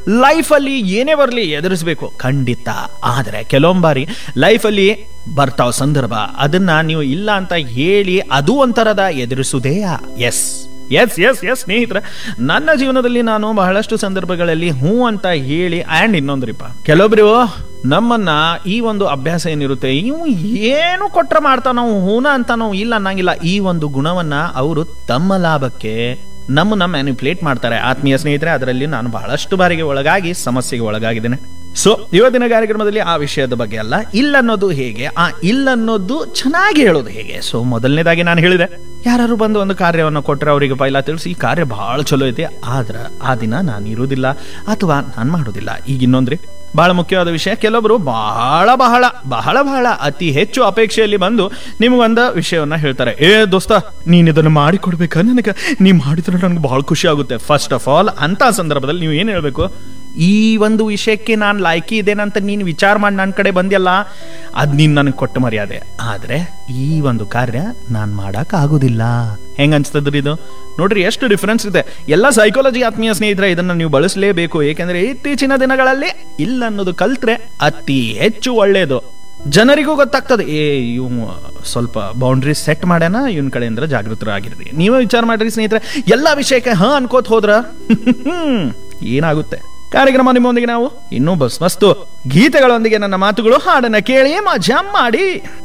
ಲೈಫಲ್ಲಿ ಏನೇ ಬರಲಿ ಎದುರಿಸಬೇಕು ಖಂಡಿತ ಆದರೆ ಕೆಲವೊಂದು ಬಾರಿ ಲೈಫಲ್ಲಿ ಬರ್ತಾವ ಸಂದರ್ಭ ಅದನ್ನ ನೀವು ಇಲ್ಲ ಅಂತ ಹೇಳಿ ಅದು ಒಂಥರದ ಎದುರಿಸುವುದೇಯಾ ಎಸ್ ಎಸ್ ಎಸ್ ಎಸ್ ಸ್ನೇಹಿತರೆ ನನ್ನ ಜೀವನದಲ್ಲಿ ನಾನು ಬಹಳಷ್ಟು ಸಂದರ್ಭಗಳಲ್ಲಿ ಹ್ಞೂ ಅಂತ ಹೇಳಿ ಆ್ಯಂಡ್ ಇನ್ನೊಂದ್ರಿಪ್ಪ ಕೆಲವೊಬ್ರು ನಮ್ಮನ್ನ ಈ ಒಂದು ಅಭ್ಯಾಸ ಏನಿರುತ್ತೆ ಇವು ಏನು ಕೊಟ್ರೆ ಮಾಡ್ತಾವ ನಾವು ಹೂನ ಅಂತ ನಾವು ಇಲ್ಲ ಅನ್ನಂಗಿಲ್ಲ ಈ ಒಂದು ಗುಣವನ್ನ ಅವರು ತಮ್ಮ ಲಾಭಕ್ಕೆ ನಮ್ಮನ್ನ ಮ್ಯಾನಿಪುಲೇಟ್ ಮಾಡ್ತಾರೆ ಆತ್ಮೀಯ ಸ್ನೇಹಿತರೆ ಅದರಲ್ಲಿ ನಾನು ಬಹಳಷ್ಟು ಬಾರಿಗೆ ಒಳಗಾಗಿ ಸಮಸ್ಯೆಗೆ ಒಳಗಾಗಿದ್ದೇನೆ ಸೊ ಇವತ್ತಿನ ಕಾರ್ಯಕ್ರಮದಲ್ಲಿ ಆ ವಿಷಯದ ಬಗ್ಗೆ ಅಲ್ಲ ಇಲ್ಲ ಅನ್ನೋದು ಹೇಗೆ ಆ ಇಲ್ಲ ಅನ್ನೋದು ಚೆನ್ನಾಗಿ ಹೇಳೋದು ಹೇಗೆ ಸೊ ಮೊದಲನೇದಾಗಿ ನಾನು ಹೇಳಿದೆ ಯಾರು ಬಂದು ಒಂದು ಕಾರ್ಯವನ್ನು ಕೊಟ್ಟರೆ ಅವರಿಗೆ ಪೈಲ ತಿಳಿಸಿ ಈ ಕಾರ್ಯ ಬಹಳ ಚಲೋ ಐತಿ ಆದ್ರೆ ಆ ದಿನ ನಾನು ಇರುವುದಿಲ್ಲ ಅಥವಾ ನಾನು ಮಾಡೋದಿಲ್ಲ ಈಗ ಇನ್ನೊಂದ್ರಿ ಬಹಳ ಮುಖ್ಯವಾದ ವಿಷಯ ಕೆಲವೊಬ್ರು ಬಹಳ ಬಹಳ ಬಹಳ ಬಹಳ ಅತಿ ಹೆಚ್ಚು ಅಪೇಕ್ಷೆಯಲ್ಲಿ ಬಂದು ನಿಮಗೊಂದು ವಿಷಯವನ್ನ ಹೇಳ್ತಾರೆ ಏ ದೋಸ್ತ ನೀನ್ ಇದನ್ನು ಮಾಡಿಕೊಡ್ಬೇಕಾ ನನಗೆ ನೀ ಮಾಡಿದ್ರೆ ನನಗೆ ಬಹಳ ಖುಷಿ ಆಗುತ್ತೆ ಫಸ್ಟ್ ಆಫ್ ಆಲ್ ಅಂತ ಸಂದರ್ಭದಲ್ಲಿ ನೀವು ಏನು ಹೇಳ್ಬೇಕು ಈ ಒಂದು ವಿಷಯಕ್ಕೆ ನಾನು ಲಾಯ್ಕಿ ಇದೇನಂತ ನೀನು ವಿಚಾರ ಮಾಡಿ ನನ್ನ ಕಡೆ ಬಂದ್ಯಲ್ಲ ಅದು ನೀನು ನನಗೆ ಕೊಟ್ಟ ಮರ್ಯಾದೆ ಆದರೆ ಈ ಒಂದು ಕಾರ್ಯ ನಾನು ಮಾಡಕ್ ಆಗೋದಿಲ್ಲ ಹೆಂಗ ಅನ್ಸ್ತದ್ರಿ ಇದು ನೋಡ್ರಿ ಎಷ್ಟು ಡಿಫ್ರೆನ್ಸ್ ಇದೆ ಎಲ್ಲ ಸೈಕಾಲಜಿ ಆತ್ಮೀಯ ಸ್ನೇಹಿತರೆ ಇದನ್ನ ನೀವು ಬಳಸಲೇಬೇಕು ಏಕೆಂದ್ರೆ ಇತ್ತೀಚಿನ ದಿನಗಳಲ್ಲಿ ಇಲ್ಲ ಅನ್ನೋದು ಕಲ್ತ್ರೆ ಅತಿ ಹೆಚ್ಚು ಒಳ್ಳೆಯದು ಜನರಿಗೂ ಗೊತ್ತಾಗ್ತದೆ ಏ ಇವ್ ಸ್ವಲ್ಪ ಬೌಂಡ್ರಿ ಸೆಟ್ ಮಾಡ್ಯಾನ ಇವನ್ ಕಡೆಯಿಂದ ಜಾಗೃತರಾಗಿರ್ರಿ ನೀವೇ ವಿಚಾರ ಮಾಡ್ರಿ ಸ್ನೇಹಿತರೆ ಎಲ್ಲ ವಿಷಯಕ್ಕೆ ಹ ಅನ್ಕೋತ ಹೋದ್ರ ಏನಾಗುತ್ತೆ ಕಾರ್ಯಕ್ರಮ ನಿಮ್ಮೊಂದಿಗೆ ನಾವು ಇನ್ನೂ ಬಸ್ ಮಸ್ತು ಗೀತೆಗಳೊಂದಿಗೆ ನನ್ನ ಮಾತುಗಳು ಹಾಡನ್ನ ಕೇಳಿ ಮಜಾ ಮಾಡಿ